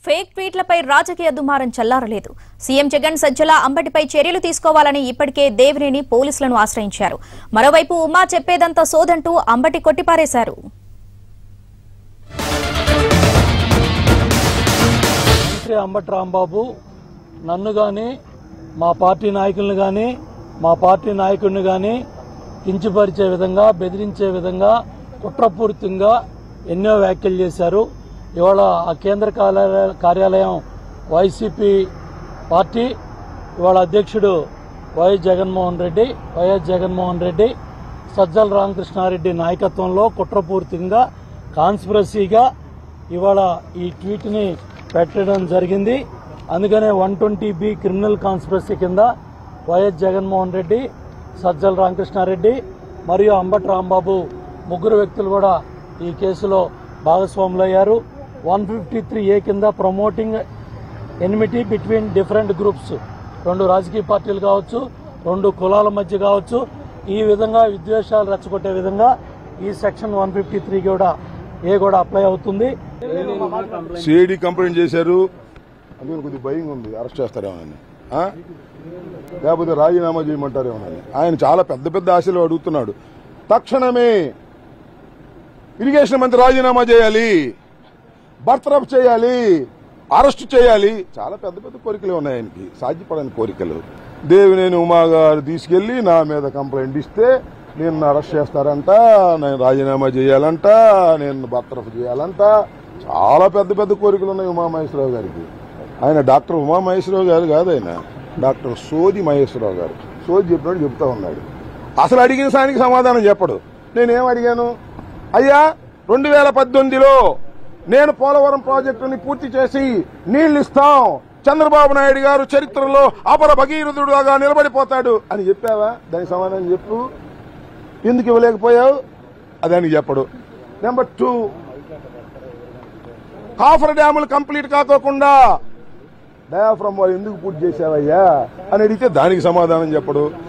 Fake ట్వీట్లపై రాజకీయ దుమారం చల్లారలేదు సీఎం జగన్ సజ్జల అంబటిపై చర్యలు తీసుకోవాలని ఇప్పటికే దేవినేని పోలీసులను ఆశ్రయించారు మరోవైపు ఉమా చెప్పేదంతా సోదంటూ అంబటి కొట్టిపారేశారు మంత్రి అంబటి రాంబాబు నన్ను కానీ మా పార్టీ నాయకులను కానీ మా పార్టీ నాయకుడిని కానీ కించపరిచే విధంగా బెదిరించే విధంగా కుట్రపూరితంగా ఎన్నో వ్యాఖ్యలు చేశారు ఇవాళ ఆ కేంద్ర కార్యాలయ- కార్యాలయం వైసీపీ పార్టీ ఇవాళ అధ్యక్షుడు వైఎస్ జగన్మోహన్ రెడ్డి వైఎస్ జగన్మోహన్ రెడ్డి సజ్జల రామకృష్ణారెడ్డి నాయకత్వంలో కుట్రపూరితంగా కాన్స్పిరసీగా ఇవాళ ఈ ట్వీట్ని పెట్టడం జరిగింది అందుకనే one twenty B criminal conspiracy కింద వైఎస్ జగన్మోహన్ రెడ్డి సజ్జల రామకృష్ణారెడ్డి మరియు అంబటి రాంబాబు ముగ్గురు వ్యక్తులు కూడా ఈ కేసులో భాగస్వాములయ్యారు వన్ ఫిఫ్టీ త్రీ ఏ కింద promoting enmity between different groups రెండు రాజకీయ పార్టీలు కావచ్చు రెండు కులాల మధ్య కావచ్చు ఈ విధంగా విద్వేషాలు రెచ్చగొట్టే విధంగా ఈ సెక్షన్ వన్ ఫిఫ్టీ త్రీ కూడా ఏ కూడా అప్లై అవుతుంది సిఐడి కంప్లైంట్ చేశారు అందుకని కొద్దిగా భయంగా ఉంది అరెస్ట్ చేస్తారేమోనని ఆ? లేకపోతే రాజీనామా చేయమంటారేమోనని ఆయన చాలా పెద్ద పెద్ద ఆశలు అడుగుతున్నాడు తక్షణమే ఇరిగేషన్ మంత్రి రాజీనామా చేయాలి బర్తరఫ్ చేయాలి అరెస్ట్ చేయాలి చాలా పెద్ద పెద్ద కోరికలు ఉన్నాయి ఆయనకి సాధ్యపడని కోరికలు దేవినేని ఉమా గారు తీసుకెళ్లి నా మీద కంప్లైంట్ ఇస్తే నేను అరెస్ట్ చేస్తారంట నేను రాజీనామా చేయాలంట నేను బర్తరఫ్ చేయాలంట చాలా పెద్ద పెద్ద కోరికలు ఉన్నాయి ఉమామహేశ్వరరావు గారికి ఆయన డాక్టర్ ఉమామహేశ్వరరావు గారు కాదు ఆయన డాక్టర్ సోది మహేశ్వరరావు గారు సోది చెప్పినట్టు చెప్తా ఉన్నాడు అసలు అడిగిన సానికి సమాధానం చెప్పడు నేనేం అడిగాను అయ్యా రెండు వేల పద్దెనిమిదిలో నేను పోలవరం ప్రాజెక్టుని పూర్తి చేసి నీళ్లు ఇస్తాం చంద్రబాబు నాయుడు గారు చరిత్రలో అపర భగీరథుడుగా నిలబడిపోతాడు అని చెప్పావా దానికి సమాధానం చెప్పు ఎందుకు ఇవ్వలేకపోయావు అదని చెప్పడు నెంబర్ టూ కాఫర్ డ్యాములు కంప్లీట్ కాకోకుండా డయాఫ్రమ్ వారు ఎందుకు పూర్తి చేశావయ్యా అని అడిగితే దానికి సమాధానం చెప్పడు